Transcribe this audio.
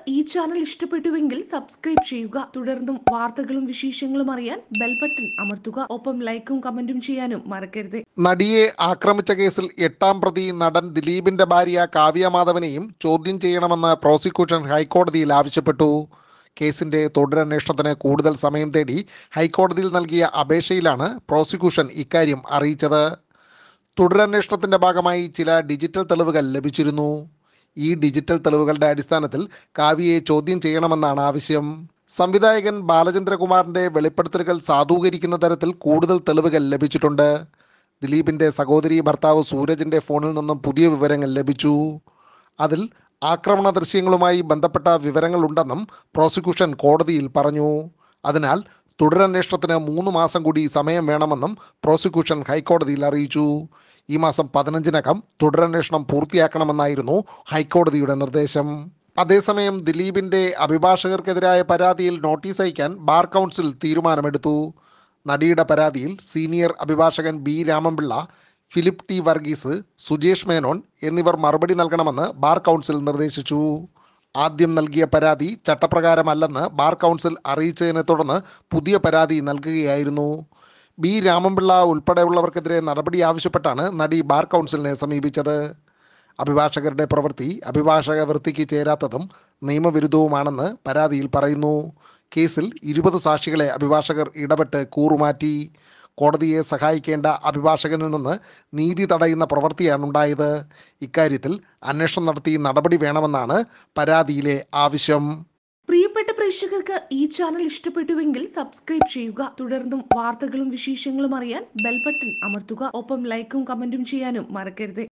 ഈ ചാനൽ ഇഷ്ടപ്പെട്ടുവെങ്കിൽ സബ്സ്ക്രൈബ് ചെയ്യുക തുടർന്നും വാർത്തകളും വിശേഷങ്ങളും അറിയാൻ ബെൽ ബട്ടൺ അമർത്തുക ഒപ്പം ലൈക്കും കമന്റും ചെയ്യാനും മറക്കരുത് നടിയെ ആക്രമിച്ച കേസിൽ എട്ടാം പ്രതി നടൻ ദിലീപിന്റെ ഭാര്യ കാവ്യ മാധവനെയും ചോദ്യം ചെയ്യണമെന്ന് പ്രോസിക്യൂഷൻ ഹൈക്കോടതിയിൽ ആവശ്യപ്പെട്ടു കേസിന്റെ തുടരന്വേഷണത്തിന് കൂടുതൽ സമയം തേടി ഹൈക്കോടതിയിൽ നൽകിയ അപേക്ഷയിലാണ് പ്രോസിക്യൂഷൻ ഇക്കാര്യം അറിയിച്ചത് തുടരന്വേഷണത്തിന്റെ ഭാഗമായി ചില ഡിജിറ്റൽ തെളിവുകൾ ലഭിച്ചിരുന്നു ഈ ഡിജിറ്റൽ തെളിവുകളുടെ അടിസ്ഥാനത്തിൽ കാവ്യയെ ചോദ്യം ചെയ്യണമെന്നാണ് ആവശ്യം സംവിധായകൻ ബാലചന്ദ്രകുമാറിന്റെ വെളിപ്പെടുത്തലുകൾ സാധൂകരിക്കുന്ന തരത്തിൽ കൂടുതൽ തെളിവുകൾ ലഭിച്ചിട്ടുണ്ട് ദിലീപിന്റെ സഹോദരി ഭർത്താവ് സൂരജിന്റെ ഫോണിൽ നിന്നും പുതിയ വിവരങ്ങൾ ലഭിച്ചു അതിൽ ആക്രമണ ദൃശ്യങ്ങളുമായി ബന്ധപ്പെട്ട വിവരങ്ങളുണ്ടെന്നും പ്രോസിക്യൂഷൻ കോടതിയിൽ പറഞ്ഞു അതിനാൽ തുടരന്വേഷണത്തിന് മൂന്ന് മാസം കൂടി സമയം വേണമെന്നും പ്രോസിക്യൂഷൻ ഹൈക്കോടതിയിൽ അറിയിച്ചു ഈ മാസം പതിനഞ്ചിനകം തുടരന്വേഷണം പൂർത്തിയാക്കണമെന്നായിരുന്നു ഹൈക്കോടതിയുടെ നിർദ്ദേശം അതേസമയം ദിലീപിന്റെ അഭിഭാഷകർക്കെതിരായ പരാതിയിൽ നോട്ടീസ് അയക്കാൻ ബാർ കൗൺസിൽ തീരുമാനമെടുത്തു നടിയുടെ പരാതിയിൽ സീനിയർ അഭിഭാഷകൻ ബി രാമൻപിള്ള ഫിലിപ്പ് ടി വർഗീസ് സുജേഷ് മേനോൻ എന്നിവർ മറുപടി നൽകണമെന്ന് ബാർ കൗൺസിൽ നിർദ്ദേശിച്ചു ആദ്യം നൽകിയ പരാതി ചട്ടപ്രകാരമല്ലെന്ന് ബാർ കൗൺസിൽ അറിയിച്ചതിനെ തുടർന്ന് പുതിയ പരാതി നൽകുകയായിരുന്നു ബി രാമൻപിള്ള ഉൾപ്പെടെയുള്ളവർക്കെതിരെ നടപടി ആവശ്യപ്പെട്ടാണ് നടി ബാർ കൗൺസിലിനെ സമീപിച്ചത് അഭിഭാഷകരുടെ പ്രവൃത്തി അഭിഭാഷക വൃത്തിക്ക് ചേരാത്തതും നിയമവിരുദ്ധവുമാണെന്ന് പരാതിയിൽ പറയുന്നു കേസിൽ ഇരുപത് സാക്ഷികളെ അഭിഭാഷകർ ഇടപെട്ട് കൂറുമാറ്റി കോടതിയെ സഹായിക്കേണ്ട അഭിഭാഷകനിൽ നിന്ന് നീതി തടയുന്ന പ്രവൃത്തിയാണ് ഉണ്ടായത് ഇക്കാര്യത്തിൽ അന്വേഷണം നടത്തി നടപടി വേണമെന്നാണ് പരാതിയിലെ ആവശ്യം പ്രിയപ്പെട്ട പ്രേക്ഷകർക്ക് ഈ ചാനൽ ഇഷ്ടപ്പെട്ടുവെങ്കിൽ സബ്സ്ക്രൈബ് ചെയ്യുക തുടർന്നും വാർത്തകളും വിശേഷങ്ങളും അറിയാൻ ബെൽ ബട്ടൺ അമർത്തുക ഒപ്പം ലൈക്കും കമന്റും ചെയ്യാനും മറക്കരുത്